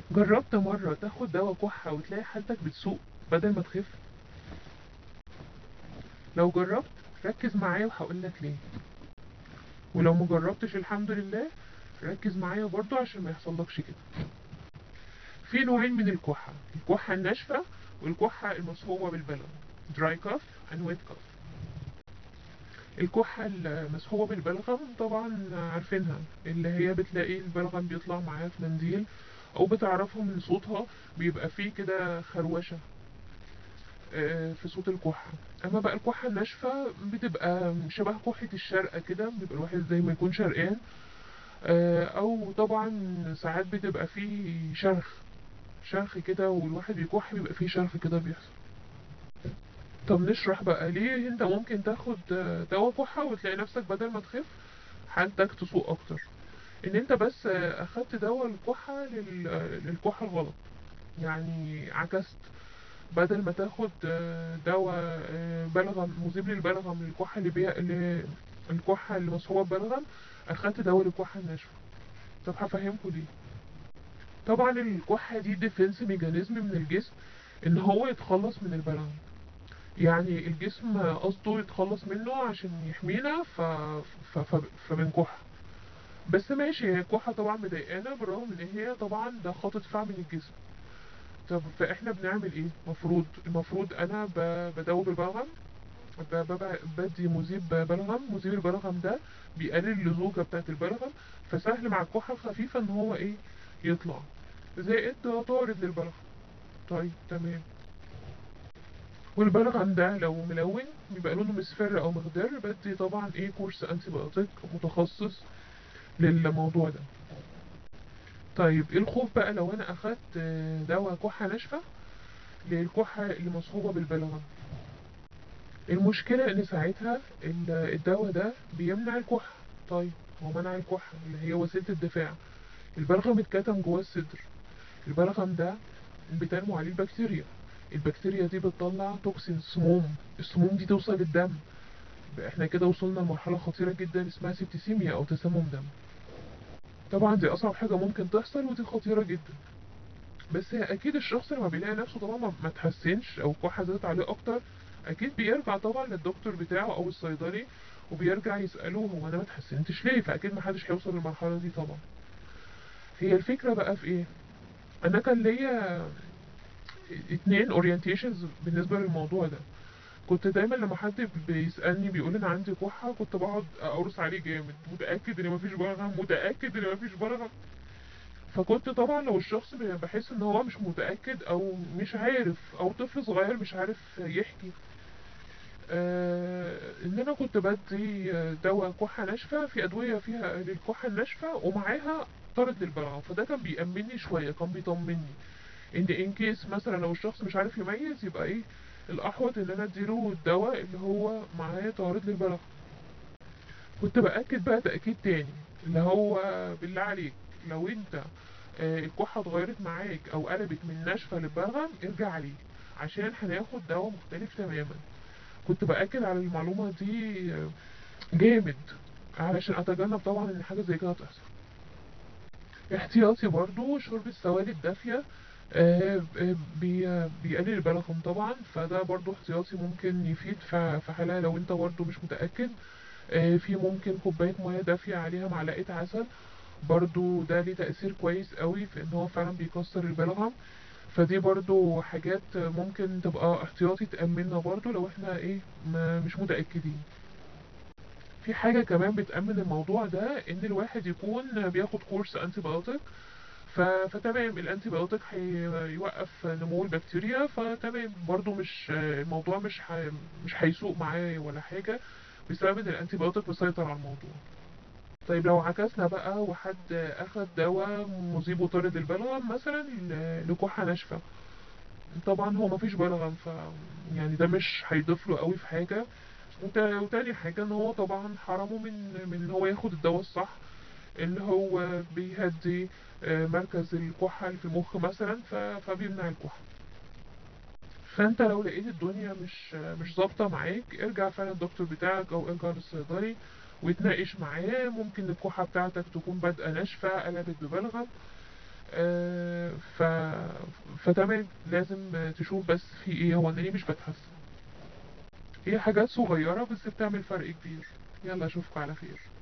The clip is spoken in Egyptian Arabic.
جربت مرة تاخد دواء كحة وتلاقي حالتك بتسوء بدل ما تخف لو جربت ركز معايا وهقول لك ليه ولو مجربتش الحمد لله ركز معايا برضو عشان ما يحصلكش كده في نوعين من الكحة الكحة الناشفة والكحة المصحوبة بالبلغم dry cough and wet cough الكحة المسحوبة بالبلغم طبعا عارفينها اللي هي بتلاقي البلغم بيطلع معاها في منديل او بتعرفها من صوتها بيبقى فيه كده خروشة آه، في صوت الكحة اما بقى الكحة الناشفة بتبقى شبه كحة الشرقة كده بيبقى الواحد زي ما يكون شرقان آه، او طبعا ساعات بتبقى فيه شرخ شرخ كده والواحد بيكح بيبقى فيه شرخ كده بيحصل طب نشرح بقى ليه انت ممكن تاخد آه، دواء كحة وتلاقي نفسك بدل ما تخف حالتك تسوء اكتر ان انت بس آه، اخدت دواء الكحة لل- آه، للكحة الغلط يعني عكست بدل ما تاخد آه، دواء آه، بلغم مذيب للبلغم للكحة اللي بيها اللي الكحة اللي مصحوبة ببلغم اخدت دواء للكحة الناشفة طب هفهمكم ليه طبعا الكحة دي ديفنس ميكانيزم من الجسم ان هو يتخلص من البلغم يعني الجسم قصده يتخلص منه عشان يحمينا ف... ف... ف... فبنكح بس ماشي هي الكحة طبعا مضايقانا بالرغم ان هي طبعا ده خط دفاع من الجسم طب فاحنا بنعمل ايه المفروض المفروض انا ب... بدوب البلغم ب... ب... بدي مذيب بلغم مذيب البلغم ده بيقلل اللزوجة بتاعت البلغم فسهل مع الكحة الخفيفة ان هو ايه يطلع زائد طارد للبلغم طيب تمام والبلغم ده لو ملون بيبقى لونه مصفر او مخضر بدي طبعا ايه كورس انتي بايوتيك متخصص للموضوع ده طيب ايه الخوف بقى لو انا اخدت آه، دواء كحة ناشفة للكحة اللي مصحوبة بالبلغم المشكلة ان ساعتها ال- الدواء ده بيمنع الكحة طيب هو منع الكحة اللي هي وسيلة الدفاع البلغم اتكتم جوه الصدر البلغم ده بتنمو عليه البكتيريا البكتيريا دي بتطلع توكسين سموم السموم دي توصل للدم يبقى احنا كده وصلنا لمرحلة خطيرة جدا اسمها سيبتيسيميا او تسمم دم طبعا دي اصعب حاجة ممكن تحصل ودي خطيرة جدا بس هي اكيد الشخص لما بيلاقي نفسه طبعا ما- ما تحسنش او الكحة زادت عليه اكتر اكيد بيرجع طبعا للدكتور بتاعه او الصيدلي وبيرجع يسأله هو انا ما اتحسنتش ليه فاكيد ما حدش هيوصل للمرحلة دي طبعا هي الفكرة بقى في ايه انا كان ليا اتنين اورينتيشنز بالنسبة للموضوع ده كنت دايما لما حد بيسألني بيقول انا عندي كحة كنت بقعد اقرص عليه جامد متأكد ان مفيش بلغم متأكد ان مفيش بلغم فكنت طبعا لو الشخص بحس ان هو مش متأكد او مش عارف او طفل صغير مش عارف يحكي آه ان انا كنت بدي آه، دواء كحة ناشفة في ادوية فيها للكحة الناشفة ومعاها طرد للبلغم فده كان بيأمني شوية كان بيطمني ان ان كيس مثلا لو الشخص مش عارف يميز يبقى ايه الاحوط ان انا اديله الدواء اللي هو معاه طارد للبلغم كنت باكد بقى تاكيد تاني اللي هو بالله عليك لو انت آه، الكحه اتغيرت معاك او قلبت من ناشفه للبلغم ارجع عليه عشان هناخد دواء مختلف تماما كنت باكد على المعلومه دي آه، جامد علشان اتجنب طبعا ان حاجه زي كده تحصل احتياطي برضو شرب السوائل الدافية آه، آه، بي- بيقلل البلغم طبعا فده برضو احتياطي ممكن يفيد في في حالة لو انت برضو مش متأكد آه، في ممكن كوباية مية دافية عليها معلقة عسل برضو ده ليه تأثير كويس قوي في ان هو فعلا بيكسر البلغم فدي برضو حاجات ممكن تبقى احتياطي تأمننا برضو لو احنا ايه ما مش متأكدين في حاجة كمان بتأمن الموضوع ده إن الواحد يكون بياخد كورس أنتي بايوتيك ف... فتمام الأنتي بايوتيك هيوقف نمو البكتيريا فتمام برضو مش الموضوع مش ح... مش هيسوق معاه ولا حاجة بسبب إن الأنتي بايوتيك مسيطر على الموضوع طيب لو عكسنا بقى وحد أخد دواء مذيب وطارد البلغم مثلا ل- لكحة ناشفة طبعا هو مفيش بلغم ف يعني ده مش هيضيف له قوي في حاجة وت- وتاني حاجة ان هو طبعا حرمه من من ان هو ياخد الدواء الصح اللي هو بيهدي آه، مركز الكحة اللي في المخ مثلا ف- فبيمنع الكحة فانت لو لقيت الدنيا مش مش ظابطة معاك ارجع فعلا الدكتور بتاعك او ارجع للصيدلي وتناقش معاه ممكن الكحة بتاعتك تكون بادئة ناشفة قلبت ببلغم آه، ف... فتمام لازم تشوف بس في ايه هو انا ليه مش بتحسن هي حاجات صغيرة بس بتعمل فرق كبير يلا اشوفكم على خير